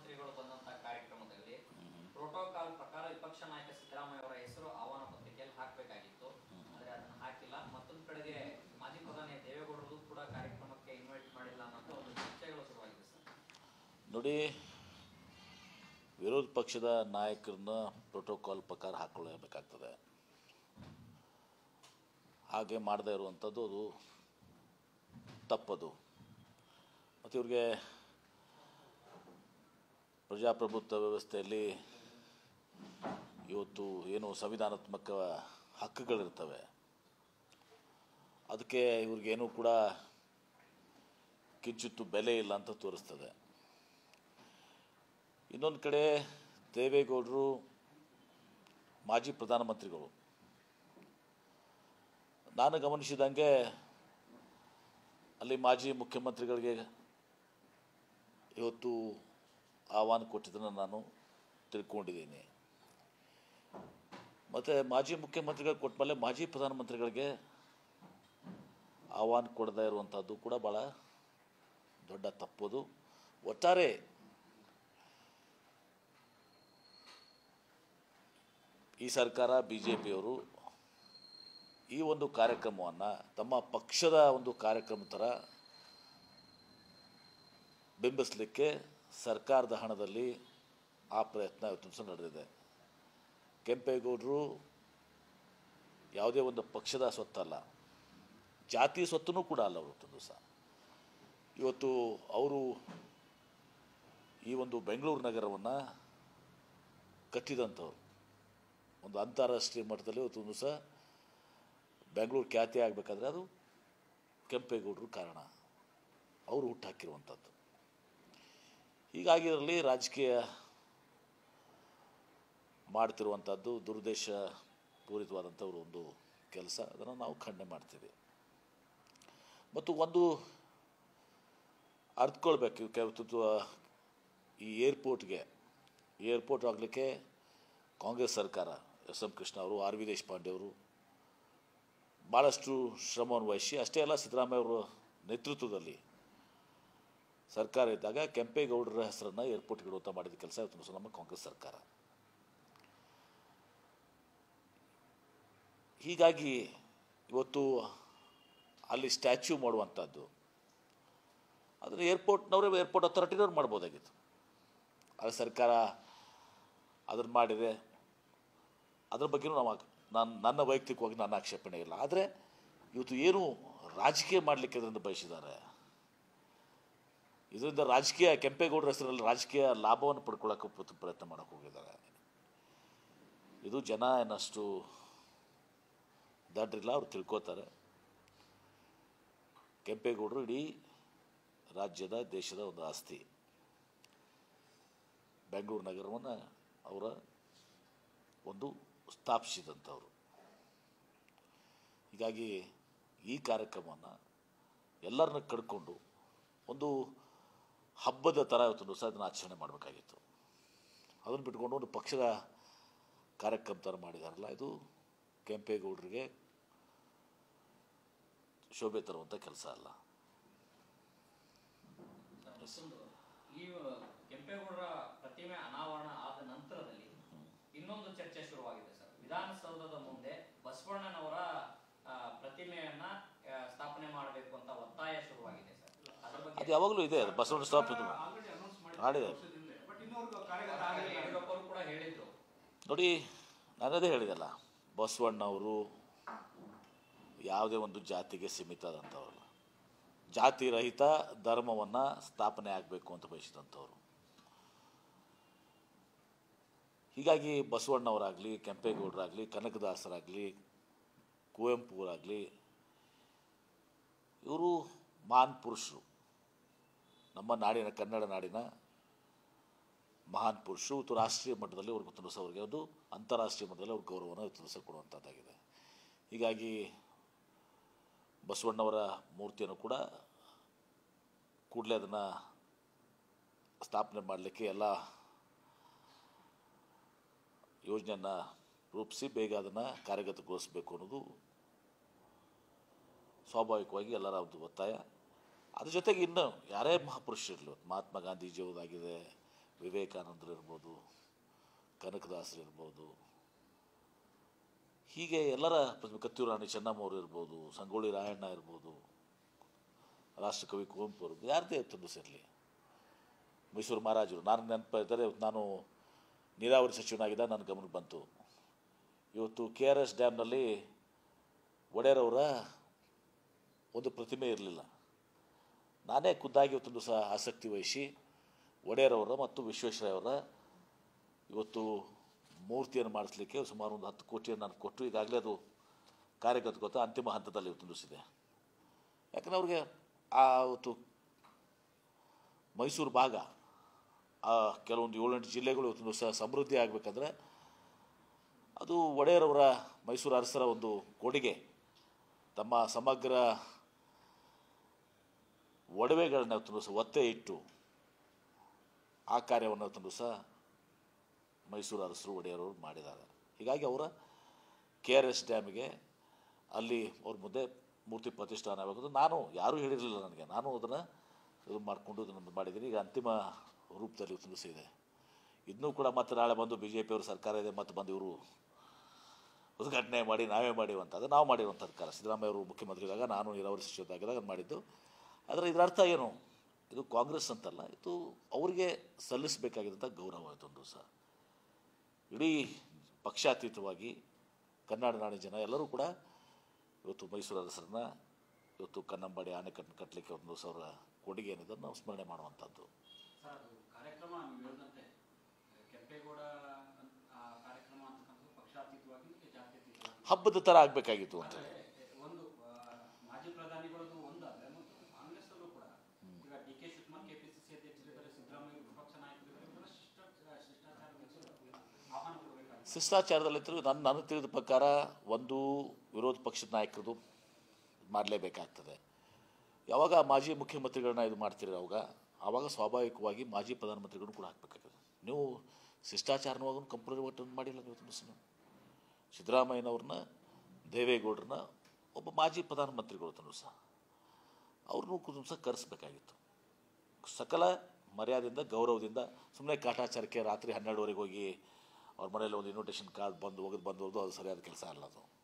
ಮುಖ್ಯಮಂತ್ರಿಗಳು ಬಂದಂತ ಕಾರ್ಯಕ್ರಮದಲ್ಲಿ ಪ್ರೋಟೋಕಾಲ್ ಪ್ರಕಾರ ವಿಪಕ್ಷ ನಾಯಕ ಸಿದ್ದರಾಮಯ್ಯ ಅವರ ಹೆಸರು ಆಹ್ವಾನ ಪತ್ರಿಕೆಯಲ್ಲಿ ಹಾಕಬೇಕಾಗಿತ್ತು ಆದ್ರೆ ಅದನ್ನ ಹಾಕಿಲ್ಲ ಮತ್ತೊಂದು ಕಡೆಗೆ ಮಾಜಿ ಪ್ರಧಾನಿ ದೇವೇಗೌಡರು ಕೂಡ ಕಾರ್ಯಕ್ರಮಕ್ಕೆ ಇನ್ವೈಟ್ ಮಾಡಿಲ್ಲ ಅನ್ನೋ ಒಂದು ಚರ್ಚೆಗಳು ಶುರುವಾಗಿದೆ ಸರ್ ನೋಡಿ ವಿರೋಧ ಪಕ್ಷದ ನಾಯಕರನ್ನ ಪ್ರೋಟೋಕಾಲ್ ಪ್ರಕಾರ ಹಾಕೊಳ್ಳಬೇಕಾಗ್ತದೆ ಹಾಗೆ ಮಾಡದೇ ಇರುವಂಥದ್ದು ಅದು ತಪ್ಪದು ಮತ್ತು ಇವ್ರಿಗೆ ಪ್ರಜಾಪ್ರಭುತ್ವ ವ್ಯವಸ್ಥೆಯಲ್ಲಿ ಇವತ್ತು ಏನು ಸಂವಿಧಾನಾತ್ಮಕ ಹಕ್ಕುಗಳಿರ್ತವೆ ಅದಕ್ಕೆ ಇವ್ರಿಗೇನೂ ಕೂಡ ಕಿಂಚಿತ್ತು ಬೆಲೆ ಇಲ್ಲ ಅಂತ ತೋರಿಸ್ತದೆ ಇನ್ನೊಂದು ಕಡೆ ದೇವೇಗೌಡರು ಮಾಜಿ ಪ್ರಧಾನಮಂತ್ರಿಗಳು ನಾನು ಗಮನಿಸಿದಂಗೆ ಅಲ್ಲಿ ಮಾಜಿ ಮುಖ್ಯಮಂತ್ರಿಗಳಿಗೆ ಇವತ್ತು ಆಹ್ವಾನ ಕೊಟ್ಟಿದ್ದನ್ನು ನಾನು ತಿಳ್ಕೊಂಡಿದ್ದೀನಿ ಮತ್ತು ಮಾಜಿ ಮುಖ್ಯಮಂತ್ರಿಗಳು ಕೊಟ್ಟ ಮೇಲೆ ಮಾಜಿ ಪ್ರಧಾನಮಂತ್ರಿಗಳಿಗೆ ಆಹ್ವಾನ ಕೊಡದೇ ಇರುವಂಥದ್ದು ಕೂಡ ಭಾಳ ದೊಡ್ಡ ತಪ್ಪದು ಒಟ್ಟಾರೆ ಈ ಸರ್ಕಾರ ಬಿ ಜೆ ಪಿಯವರು ಈ ಒಂದು ಕಾರ್ಯಕ್ರಮವನ್ನು ತಮ್ಮ ಪಕ್ಷದ ಒಂದು ಕಾರ್ಯಕ್ರಮ ಥರ ಬಿಂಬಿಸಲಿಕ್ಕೆ ಸರ್ಕಾರದ ಹಣದಲ್ಲಿ ಆ ಪ್ರಯತ್ನ ಇವತ್ತು ದಿವಸ ನಡೆದಿದೆ ಕೆಂಪೇಗೌಡರು ಯಾವುದೇ ಒಂದು ಪಕ್ಷದ ಸ್ವತ್ತಲ್ಲ ಜಾತಿ ಸ್ವತ್ತೂ ಕೂಡ ಅಲ್ಲ ಅವರು ದಿವಸ ಇವತ್ತು ಅವರು ಈ ಒಂದು ಬೆಂಗಳೂರು ನಗರವನ್ನು ಕಟ್ಟಿದಂಥವ್ರು ಒಂದು ಅಂತಾರಾಷ್ಟ್ರೀಯ ಮಟ್ಟದಲ್ಲಿ ಇವತ್ತು ಒಂದು ದಿವಸ ಬೆಂಗಳೂರು ಖ್ಯಾತಿ ಆಗಬೇಕಾದ್ರೆ ಅದು ಕೆಂಪೇಗೌಡರು ಕಾರಣ ಅವರು ಹುಟ್ಟಾಕಿರುವಂಥದ್ದು ಹೀಗಾಗಿರಲಿ ರಾಜಕೀಯ ಮಾಡ್ತಿರುವಂಥದ್ದು ದುರುದ್ದೇಶ ಪೂರಿತವಾದಂಥವ್ರು ಒಂದು ಕೆಲಸ ಅದನ್ನು ನಾವು ಖಂಡನೆ ಮಾಡ್ತೀವಿ ಮತ್ತು ಒಂದು ಅರ್ಥಕೊಳ್ಬೇಕು ಇವ್ಕೆ ಇವತ್ತು ಈ ಏರ್ಪೋರ್ಟ್ಗೆ ಏರ್ಪೋರ್ಟ್ ಆಗಲಿಕ್ಕೆ ಕಾಂಗ್ರೆಸ್ ಸರ್ಕಾರ ಎಸ್ ಎಂ ಕೃಷ್ಣ ಅವರು ಆರ್ ವಿ ದೇಶಪಾಂಡೆ ಅವರು ಭಾಳಷ್ಟು ಶ್ರಮವನ್ನು ವಹಿಸಿ ಅಷ್ಟೇ ಅಲ್ಲ ಸಿದ್ದರಾಮಯ್ಯ ಅವರ ನೇತೃತ್ವದಲ್ಲಿ ಸರ್ಕಾರ ಇದ್ದಾಗ ಕೆಂಪೇಗೌಡರ ಹೆಸರನ್ನು ಏರ್ಪೋರ್ಟ್ಗೆ ಇಡುವಂಥ ಮಾಡಿದ ಕೆಲಸ ಇವತ್ತು ಸಹ ನಮ್ಮ ಕಾಂಗ್ರೆಸ್ ಸರ್ಕಾರ ಹೀಗಾಗಿ ಇವತ್ತು ಅಲ್ಲಿ ಸ್ಟ್ಯಾಚ್ಯೂ ಮಾಡುವಂಥದ್ದು ಅದನ್ನು ಏರ್ಪೋರ್ಟ್ನವರೇ ಏರ್ಪೋರ್ಟ್ ಅಥಾರಿಟಿನವ್ರು ಮಾಡ್ಬೋದಾಗಿತ್ತು ಆದರೆ ಸರ್ಕಾರ ಅದನ್ನು ಮಾಡಿದೆ ಅದ್ರ ಬಗ್ಗೆನೂ ನಾವು ನಾನು ನನ್ನ ವೈಯಕ್ತಿಕವಾಗಿ ನನ್ನ ಆಕ್ಷೇಪಣೆ ಇಲ್ಲ ಆದರೆ ಇವತ್ತು ಏನು ರಾಜಕೀಯ ಮಾಡಲಿಕ್ಕೆ ಇದರಿಂದ ಬಯಸಿದ್ದಾರೆ ಇದರಿಂದ ರಾಜಕೀಯ ಕೆಂಪೇಗೌಡರ ಹೆಸರಲ್ಲಿ ರಾಜಕೀಯ ಲಾಭವನ್ನು ಪಡ್ಕೊಳ್ಳೋಕೆ ಪ್ರ- ಪ್ರಯತ್ನ ಮಾಡೋಕೆ ಹೋಗಿದ್ದಾರೆ ಇದು ಜನ ಏನಷ್ಟು ದಡ್ರಿಲ್ಲ ಅವ್ರು ತಿಳ್ಕೊತಾರೆ ಕೆಂಪೇಗೌಡರು ಇಡೀ ರಾಜ್ಯದ ದೇಶದ ಒಂದು ಆಸ್ತಿ ಬೆಂಗಳೂರು ನಗರವನ್ನು ಅವರ ಒಂದು ಸ್ಥಾಪಿಸಿದಂಥವ್ರು ಹೀಗಾಗಿ ಈ ಕಾರ್ಯಕ್ರಮವನ್ನು ಎಲ್ಲರನ್ನ ಕಡ್ಕೊಂಡು ಒಂದು ಹಬ್ಬದ ಥರ ಇವತ್ತು ಸಹ ಅದನ್ನು ಆಚರಣೆ ಮಾಡಬೇಕಾಗಿತ್ತು ಅದನ್ನು ಬಿಟ್ಕೊಂಡು ಒಂದು ಪಕ್ಷದ ಕಾರ್ಯಕ್ರಮ ಥರ ಮಾಡಿದಾರಲ್ಲ ಇದು ಕೆಂಪೇಗೌಡರಿಗೆ ಶೋಭೆ ತರುವಂಥ ಕೆಲಸ ಅಲ್ಲ ಮತ್ತೊಂದು ಈ ಕೆಂಪೇಗೌಡರ ಪ್ರತಿಮೆ ಅನಾವರಣ ಆದ ನಂತರದಲ್ಲಿ ಇನ್ನೊಂದು ಚರ್ಚೆ ಶುರುವಾಗಿದೆ ಸರ್ ವಿಧಾನಸೌಧದ ಮುಂದೆ ಬಸವಣ್ಣನವರ ಆ, ಪ್ರತಿಮೆಯನ್ನ ಆ, ಸ್ಥಾಪನೆ ಮಾಡಬೇಕು ಅಂತ ಒತ್ತಾಯ ಶುರುವಾಗಿದೆ ಸರ್ ಅದ್ರ ಅದು ಬಗ್ಗೆ ಯಾವಾಗಲೂ ಇದೆ ಬಸವಣ್ಣ ಸ್ಟಾಪ್ ಆಲ್ರೆಡಿ ಅನೌನ್ಸ್ ಮಾಡಿದೆ. ಬಟ್ ಇನ್ನೂವರೆಗೂ ಕಾರ್ಯಗತ ಹಾಗಾಗಿ ಆಗಿಲ್ಲ ಯಡಿಯೂರಪ್ಪರು ಕೂಡ ಹೇಳಿದ್ರು ನೋಡಿ ನಾನದೇ ಹೇಳಿದಲ್ಲ ಬಸವಣ್ಣವರು ಯಾವುದೇ ಒಂದು ಜಾತಿಗೆ ಸೀಮಿತ ಆದಂಥವ್ರಲ್ಲ ಜಾತಿ ರಹಿತ ಧರ್ಮವನ್ನು ಸ್ಥಾಪನೆ ಆಗಬೇಕು ಅಂತ ಬಯಸಿದಂಥವ್ರು ಹೀಗಾಗಿ ಬಸವಣ್ಣವರಾಗಲಿ ಕೆಂಪೇಗೌಡರಾಗಲಿ ಕನಕದಾಸರಾಗಲಿ ಕುವೆಂಪುರಾಗಲಿ ಇವರು ಮಹಾನ್ ಪುರುಷರು ನಮ್ಮ ನಾಡಿನ ಕನ್ನಡ ನಾಡಿನ ಮಹಾನ್ ಪುರುಷರು ಇವತ್ತು ರಾಷ್ಟ್ರೀಯ ಮಟ್ಟದಲ್ಲಿ ಅವ್ರಿಗೆ ಇವತ್ತು ಸಹ ಅವರಿಗೆ ಒಂದು ಅಂತಾರಾಷ್ಟ್ರೀಯ ಮಟ್ಟದಲ್ಲಿ ಅವ್ರ ಗೌರವವನ್ನು ಇವತ್ತು ಸಹ ಕೊಡುವಂಥದ್ದಾಗಿದೆ ಹೀಗಾಗಿ ಬಸವಣ್ಣವರ ಮೂರ್ತಿಯನ್ನು ಕೂಡ ಕೂಡಲೇ ಅದನ್ನು ಸ್ಥಾಪನೆ ಮಾಡಲಿಕ್ಕೆ ಎಲ್ಲ ಯೋಜನೆಯನ್ನು ರೂಪಿಸಿ ಬೇಗ ಅದನ್ನು ಕಾರ್ಯಗತಗೊಳಿಸಬೇಕು ಅನ್ನೋದು ಸ್ವಾಭಾವಿಕವಾಗಿ ಎಲ್ಲರ ಒಂದು ಒತ್ತಾಯ ಅದ್ರ ಜೊತೆಗೆ ಇನ್ನು ಯಾರೇ ಮಹಾಪುರುಷರಿರಲಿ ಇವತ್ತು ಮಹಾತ್ಮ ಗಾಂಧೀಜಿಯವರಾಗಿದೆ ವಿವೇಕಾನಂದರು ಇರ್ಬೋದು ಕನಕದಾಸರು ಇರ್ಬೋದು ಹೀಗೆ ಎಲ್ಲರ ಪ್ರತಿಭೆ ಕತ್ತೂರು ರಾಣಿ ಚೆನ್ನಮ್ಮವರು ಇರ್ಬೋದು ಸಂಗೊಳ್ಳಿ ರಾಯಣ್ಣ ಇರ್ಬೋದು ರಾಷ್ಟ್ರಕವಿ ಕುವೆಂಪು ಅವರು ಯಾರದೇ ತಂದು ಸೇರಲಿ ಮೈಸೂರು ಮಹಾರಾಜರು ನಾನು ನೆನಪ ಇದ್ದರೆ ನಾನು ನೀರಾವರಿ ಸಚಿವನಾಗಿದ್ದ ನನ್ನ ಗಮನಕ್ಕೆ ಬಂತು ಇವತ್ತು ಕೆ ಆರ್ ಎಸ್ ಡ್ಯಾಮ್ನಲ್ಲಿ ಒಡೆಯರವರ ಒಂದು ಪ್ರತಿಮೆ ಇರಲಿಲ್ಲ ನಾನೇ ಖುದ್ದಾಗಿ ಇವತ್ತೊಂದು ಸಹ ಆಸಕ್ತಿ ವಹಿಸಿ ಒಡೆಯರವರ ಮತ್ತು ವಿಶ್ವೇಶ್ವರಯ್ಯವರ ಇವತ್ತು ಮೂರ್ತಿಯನ್ನು ಮಾಡಿಸ್ಲಿಕ್ಕೆ ಸುಮಾರು ಒಂದು ಹತ್ತು ಕೋಟಿಯನ್ನು ನಾನು ಕೊಟ್ಟು ಈಗಾಗಲೇ ಅದು ಕಾರ್ಯಗತಗೊತ್ತ ಅಂತಿಮ ಹಂತದಲ್ಲಿ ಇವತ್ತು ನಿಲ್ಲಿಸಿದೆ ಯಾಕಂದರೆ ಅವ್ರಿಗೆ ಆ ಅವತ್ತು ಮೈಸೂರು ಭಾಗ ಆ ಕೆಲವೊಂದು ಏಳೆಂಟು ಜಿಲ್ಲೆಗಳು ಇವತ್ತು ಸಹ ಸಮೃದ್ಧಿ ಆಗಬೇಕಂದ್ರೆ ಅದು ಒಡೆಯರವರ ಮೈಸೂರು ಅರಸರ ಒಂದು ಕೊಡುಗೆ ತಮ್ಮ ಸಮಗ್ರ ಒಡವೆಗಳನ್ನ ಇವತ್ತು ಸಹ ಒತ್ತೆ ಇಟ್ಟು ಆ ಕಾರ್ಯವನ್ನು ಇವತ್ತು ಸಹ ಮೈಸೂರು ಅರಸರು ಒಡೆಯರವರು ಮಾಡಿದ್ದಾರೆ ಹೀಗಾಗಿ ಅವರ ಕೆ ಆರ್ ಎಸ್ ಡ್ಯಾಮಿಗೆ ಅಲ್ಲಿ ಅವ್ರ ಮುಂದೆ ಮೂರ್ತಿ ಪ್ರತಿಷ್ಠಾನ ಆಗಬೇಕು ನಾನು ಯಾರೂ ಹೇಳಿರಲಿಲ್ಲ ನನಗೆ ನಾನು ಅದನ್ನು ಇದು ಮಾಡಿಕೊಂಡು ಇದನ್ನು ಮಾಡಿದ್ದೀನಿ ಈಗ ಅಂತಿಮ ರೂಪದಲ್ಲಿ ಇವತ್ತು ಇದೆ ಇದನ್ನೂ ಕೂಡ ಮತ್ತೆ ನಾಳೆ ಬಂದು ಬಿ ಜೆ ಪಿಯವರು ಸರ್ಕಾರ ಇದೆ ಮತ್ತೆ ಬಂದು ಇವರು ಉದ್ಘಾಟನೆ ಮಾಡಿ ನಾವೇ ಮಾಡಿವಂತ ಅದು ನಾವು ಮಾಡಿರುವಂಥ ಸರ್ಕಾರ ಸಿದ್ದರಾಮಯ್ಯ ಅವರು ಮುಖ್ಯಮಂತ್ರಿದಾಗ ನಾನು ನೀರಾವರಿ ಸಚಿವರಾಗಿದ್ದಾಗ ಅದು ಮಾಡಿದ್ದು ಆದರೆ ಇದರ ಅರ್ಥ ಏನು ಇದು ಕಾಂಗ್ರೆಸ್ ಅಂತಲ್ಲ ಇದು ಅವರಿಗೆ ಸಲ್ಲಿಸಬೇಕಾಗಿದ್ದಂಥ ಗೌರವ ಇದೊಂದು ಸಹ ಇಡೀ ಪಕ್ಷಾತೀತವಾಗಿ ಕನ್ನಡ ನಾಡಿನ ಜನ ಎಲ್ಲರೂ ಕೂಡ ಇವತ್ತು ಮೈಸೂರು ಅರಸರನ್ನ ಇವತ್ತು ಕನ್ನಂಬಾಡಿ ಆಣೆಕಟ್ಟು ಕಟ್ಟಲಿಕ್ಕೆ ಒಂದು ಸಾವಿರ ಕೊಡುಗೆ ಏನಿದೆ ನಾವು ಸ್ಮರಣೆ ಮಾಡುವಂಥದ್ದು ಸರ್ ಅದು ಕಾರ್ಯಕ್ರಮ ನೀವು ಹೇಳಿದಂತೆ ಕೆಂಪೇಗೌಡ ಅಂತ- ಆ ಕಾರ್ಯಕ್ರಮ ಅಂತಕ್ಕಂಥದ್ದು ಪಕ್ಷಾತೀತವಾಗಿ ಮತ್ತು ಜಾತ್ಯತೀತವಾಗಿ ಹಬ್ಬದ ಥರ ಆಗಬೇಕಾಗಿತ್ತು ಅಂತೇಳಿ ಆದ್ರೆ ಒಂದು ಆ, ಮಾಜಿ ಪ್ರಧಾನಿಗಳದ್ದು ಒಂದಾದ್ರೆ ಮತ್ತು ಕಾಂಗ್ರೆಸ್ ಅಲ್ಲೂ ಕೂಡ ಈಗ ಡಿ ಕೆ ಶಿವಕುಮಾರ್ ಕೆಪಿಸಿಸಿ ಅಧ್ಯಕ್ಷರಿದ್ದಾರೆ ಸಿದ್ದರಾಮಯ್ಯ ವಿಪಕ್ಷ ನಾಯಕರಿದ್ದಾರೆ ಇವರೆಲ್ಲ ಶಿಷ್ಟ ಶಿಷ್ಟಾಚಾರ ಆಹ್ವಾನ ಕೊಡಬೇಕಾಗಿದೆ ಶಿಷ್ಟಾಚಾರದಲ್ಲಿ ತಿರುಗಿ ನನ್ನ ನನಗೆ ತಿಳಿದ ಪ್ರಕಾರ ಒಂದು ವಿರೋಧ ಪಕ್ಷದ ನಾಯಕರದು ಮಾಡಲೇಬೇಕಾಗ್ತದೆ ಯಾವಾಗ ಮಾಜಿ ಮುಖ್ಯಮಂತ್ರಿಗಳನ್ನ ಇದು ಮಾಡ್ತೀರಿ ಅವಾಗ ಆವಾಗ ಸ್ವಾಭಾವಿಕವಾಗಿ ಮಾಜಿ ಪ್ರಧಾನಮಂತ್ರಿಗಳನ್ನು ಕೂಡ ಹಾಕಬೇಕಾಗ್ತದೆ ನೀವು ಶಿಷ್ಟಾಚಾರನವಾಗ ಕಂಪ್ನಿ ಒಟ್ಟು ಮಾಡಿಲ್ಲ ನೀವು ತುಂಬ ಸಲ. ಸಿದ್ದರಾಮಯ್ಯನವ್ರನ್ನ ದೇವೇಗೌಡರನ್ನ ಒಬ್ಬ ಮಾಜಿ ಪ್ರಧಾನಮಂತ್ರಿಗಳು ತನೂ ಸಹ ಅವ್ರನ್ನೂ ಕೂಡ ಸಹ ಕರೆಸ್ಬೇಕಾಗಿತ್ತು ಸಕಲ ಮರ್ಯಾದೆಯಿಂದ ಗೌರವದಿಂದ ಸುಮ್ಮನೆ ಕಾಟಾಚಾರಕ್ಕೆ ರಾತ್ರಿ ಹನ್ನೆರಡುವರೆಗೆ ಹೋಗಿ ಅವ್ರ ಮನೇಲಿ ಒಂದು ಇನ್ವಿಟೇಷನ್ ಕಾರ್ಡ್ ಬಂದು ಒಗೆದು ಬಂದು ಹೋಗೋದು ಅದು ಸರಿಯಾದ ಕೆಲಸ ಅಲ್ಲ ಅದು